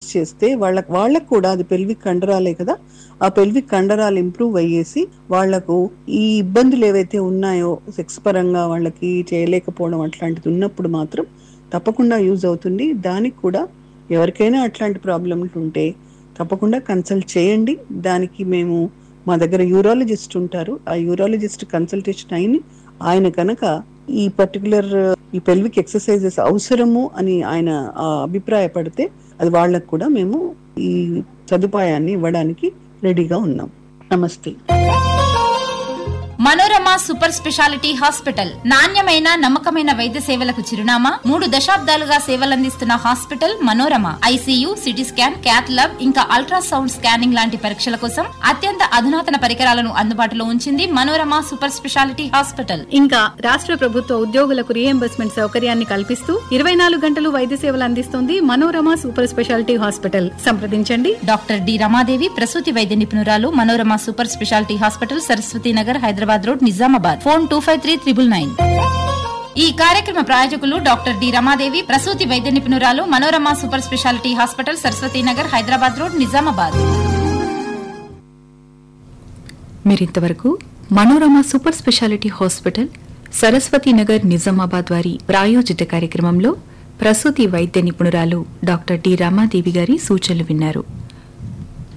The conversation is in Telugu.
చేస్తే వాళ్ళకి వాళ్ళకు కూడా అది పెల్విక్ కండరాలే కదా ఆ పెల్విక్ కండరాలు ఇంప్రూవ్ అయ్యేసి వాళ్లకు ఈ ఇబ్బందులు ఏవైతే ఉన్నాయో సెక్స్ పరంగా వాళ్ళకి చేయలేకపోవడం అట్లాంటిది ఉన్నప్పుడు మాత్రం తప్పకుండా యూజ్ అవుతుంది దానికి కూడా ఎవరికైనా అట్లాంటి ప్రాబ్లమ్స్ ఉంటే తప్పకుండా కన్సల్ట్ చేయండి దానికి మేము మా దగ్గర యూరాలజిస్ట్ ఉంటారు ఆ యూరాలజిస్ట్ కన్సల్టేషన్ అయిన ఆయన కనుక ఈ పర్టికులర్ ఈ పెల్విక్ ఎక్సర్సైజెస్ అవసరము అని ఆయన ఆ, అభిప్రాయపడితే అది వాళ్ళకు కూడా మేము ఈ సదుపాయాన్ని ఇవ్వడానికి రెడీగా ఉన్నాం నమస్తే మనోరమ సూపర్ స్పెషాలిటీ హాస్పిటల్ నాణ్యమైన నమ్మకమైన వైద్య సేవలకు చిరునామా మూడు దశాబ్దాలుగా సేవలందిస్తున్న hospital Manorama ICU CT scan cath lab ఇంకా అల్ట్రాసౌండ్ స్కానింగ్ లాంటి పరీక్షల కోసం అత్యంత అధునాతన పరికరాలను అందుబాటులో ఉంచింది మనోరమ సూపర్ స్పెషాలిటీ హాస్పిటల్ ఇంకా రాష్ట్ర ప్రభుత్వ ఉద్యోగులకు రీఎంబర్స్మెంట్ సౌకర్యాన్ని కల్పిస్తూ ఇరవై నాలుగు గంటలు వైద్య సేవలు అందిస్తోంది మనోరమ సూపర్ స్పెషాలిటీ హాస్పిటల్ సంప్రదించండి డాక్టర్ డి రమాదేవి ప్రసూతి వైద్య నిపుణురాలు Manorama super speciality hospital Saraswati Nagar Hyderabad road Nizamabad phone two five three triple nine ఈ కార్యక్రమ ప్రాయోజకులు డాక్టర్ డి రమాదేవి ప్రసూతి వైద్య నిపుణురాలు Manorama super speciality hospital Saraswati Nagar Hyderabad road Nizamabad మీరింతవరకు Manorama super speciality hospital Saraswati Nagar Nizamabad వారి ప్రాయోజిత కార్యక్రమంలో ప్రసూతి వైద్య నిపుణురాలు డాక్టర్ డి రమాదేవి గారి సూచనలు విన్నారు